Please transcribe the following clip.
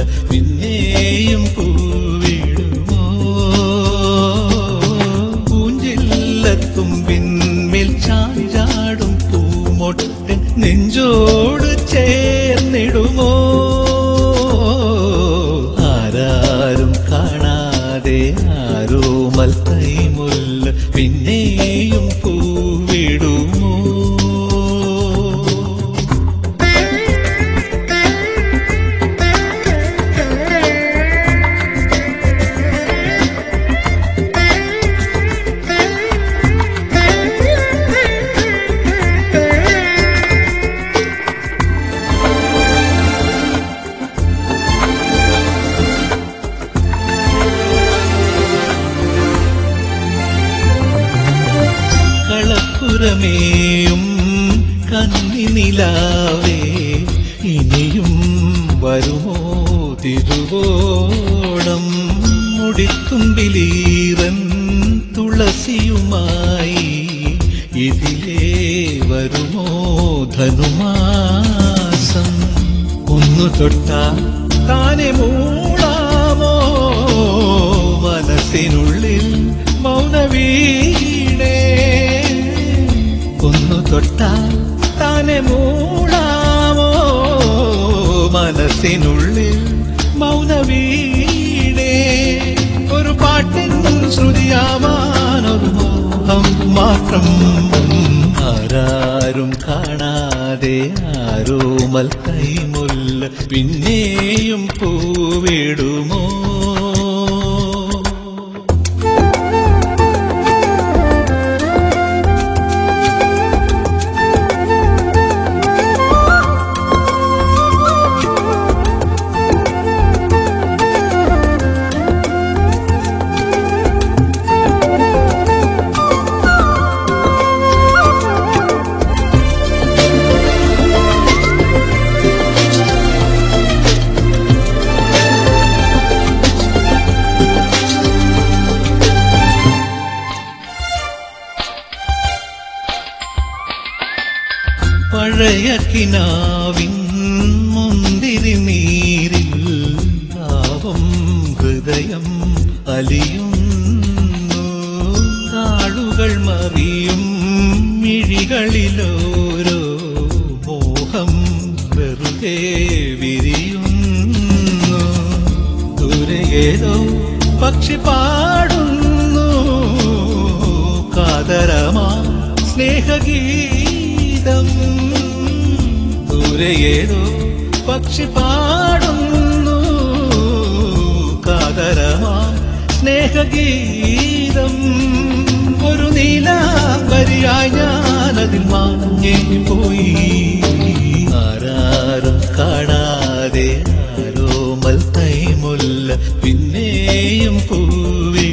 പിന്നെയും പൂവിടുമോ പൂഞ്ചില്ലത്തുമ്പിന്മേൽ ചാഞ്ചാടും പൂമൊട്ടൻ നെഞ്ചോട് ചേർന്നിടുമോ ആരാരും കാണാതെ ആരോ മൽത്തൈമുല്ല പിന്നെയും പൂവിടുമോ കളപ്പുറമേയും കന്നിനിലാവേ ഇനിയും വരുമോ തിരുവോണം മുടിത്തുമ്പിലീറൻ തുളസിയുമായി ഇതിലേ വരുമോ ധനുമാസം ഒന്നു തൊട്ടാ താനെ മൂളാമോ മനസ്സിനുള്ളിൽ മൗനവീണേ ഒന്നു തൊട്ടാ താനെ മൂളാമോ മനസ്സിനുള്ളിൽ മൗനവീണേ ഒരു പാട്ടിൻ ശ്രുതിയാവാനൊരു മോഹം മാത്രം ആരാരും കാണാതെ ആരോ മൽക്കൈമുല്ല പിന്നെയും പൂവിടുമോ പഴയ കിനാവിൻ മുന്തിരി നീരിൽ ഭാവം ഹൃദയം അലിയുന്നു താളുകൾ മറിയും മിഴികളിലോരോ മോഹം വെറുതെ വിരിയുന്നു ദൂരെ ഏതോ പക്ഷി പാടുന്നു കാതരമാ സ്നേഹഗീതം ദൂരെ ഏതോ പക്ഷി പാടുന്നു കാതരമാ സ്നേഹഗീതം ഒരു നീലാംബരിയായി ഞാനതിൽ മാഞ്ഞേ പോയി ആരാരും കാണാതെ ആരോ മൽത്തൈമുല്ല പിന്നെയും പൂവി